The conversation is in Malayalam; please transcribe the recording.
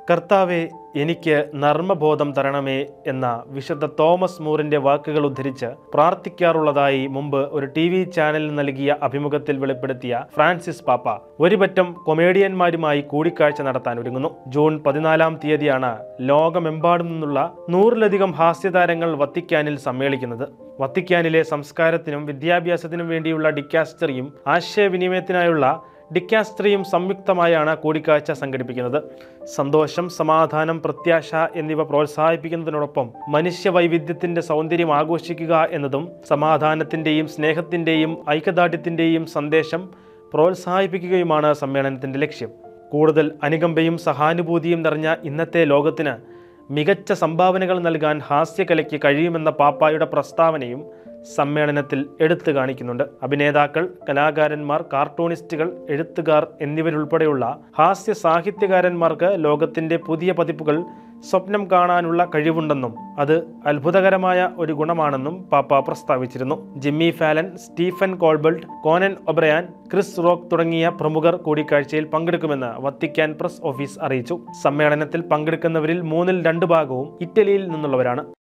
കർത്താവെ എനിക്ക് നർമ്മബോധം തരണമേ എന്ന വിശുദ്ധ തോമസ് മൂറിന്റെ വാക്കുകൾ ഉദ്ധരിച്ച് പ്രാർത്ഥിക്കാറുള്ളതായി മുമ്പ് ഒരു ടി വി ചാനലിൽ നൽകിയ അഭിമുഖത്തിൽ വെളിപ്പെടുത്തിയ ഫ്രാൻസിസ് പാപ്പ ഒരുപറ്റം കൊമേഡിയന്മാരുമായി കൂടിക്കാഴ്ച നടത്താൻ ഒരുങ്ങുന്നു ജൂൺ പതിനാലാം തീയതിയാണ് ലോകമെമ്പാടും നിന്നുള്ള നൂറിലധികം ഹാസ്യതാരങ്ങൾ വത്തിക്കാനിൽ സമ്മേളിക്കുന്നത് വത്തിക്കാനിലെ സംസ്കാരത്തിനും വിദ്യാഭ്യാസത്തിനും വേണ്ടിയുള്ള ഡിക്കാസ്റ്ററിയും ആശയവിനിമയത്തിനായുള്ള ഡിക്കാസ്ട്രിയും സംയുക്തമായാണ് കൂടിക്കാഴ്ച സംഘടിപ്പിക്കുന്നത് സന്തോഷം സമാധാനം പ്രത്യാശ എന്നിവ പ്രോത്സാഹിപ്പിക്കുന്നതിനോടൊപ്പം മനുഷ്യ വൈവിധ്യത്തിന്റെ സൗന്ദര്യം ആഘോഷിക്കുക എന്നതും സമാധാനത്തിന്റെയും സ്നേഹത്തിന്റെയും ഐക്യദാർഢ്യത്തിന്റെയും സന്ദേശം പ്രോത്സാഹിപ്പിക്കുകയുമാണ് സമ്മേളനത്തിന്റെ ലക്ഷ്യം കൂടുതൽ അനുകമ്പയും സഹാനുഭൂതിയും നിറഞ്ഞ ഇന്നത്തെ ലോകത്തിന് മികച്ച സംഭാവനകൾ നൽകാൻ ഹാസ്യകലയ്ക്ക് കഴിയുമെന്ന പാപ്പായുടെ പ്രസ്താവനയും സമ്മേളനത്തിൽ എടുത്തു കാണിക്കുന്നുണ്ട് അഭിനേതാക്കൾ കലാകാരന്മാർ കാർട്ടൂണിസ്റ്റുകൾ എഴുത്തുകാർ എന്നിവരുൾപ്പെടെയുള്ള ഹാസ്യ സാഹിത്യകാരന്മാർക്ക് ലോകത്തിന്റെ പുതിയ പതിപ്പുകൾ സ്വപ്നം കാണാനുള്ള കഴിവുണ്ടെന്നും അത് അത്ഭുതകരമായ ഒരു ഗുണമാണെന്നും പാപ്പ പ്രസ്താവിച്ചിരുന്നു Jimmy Fallon Stephen Colbert Conan O'Brien Chris Rock തുടങ്ങിയ പ്രമുഖർ കൂടിക്കാഴ്ചയിൽ പങ്കെടുക്കുമെന്ന് വത്തിക്കാൻ പ്രസ് ഓഫീസ് അറിയിച്ചു സമ്മേളനത്തിൽ പങ്കെടുക്കുന്നവരിൽ മൂന്നിൽ രണ്ട് ഭാഗവും ഇറ്റലിയിൽ നിന്നുള്ളവരാണ്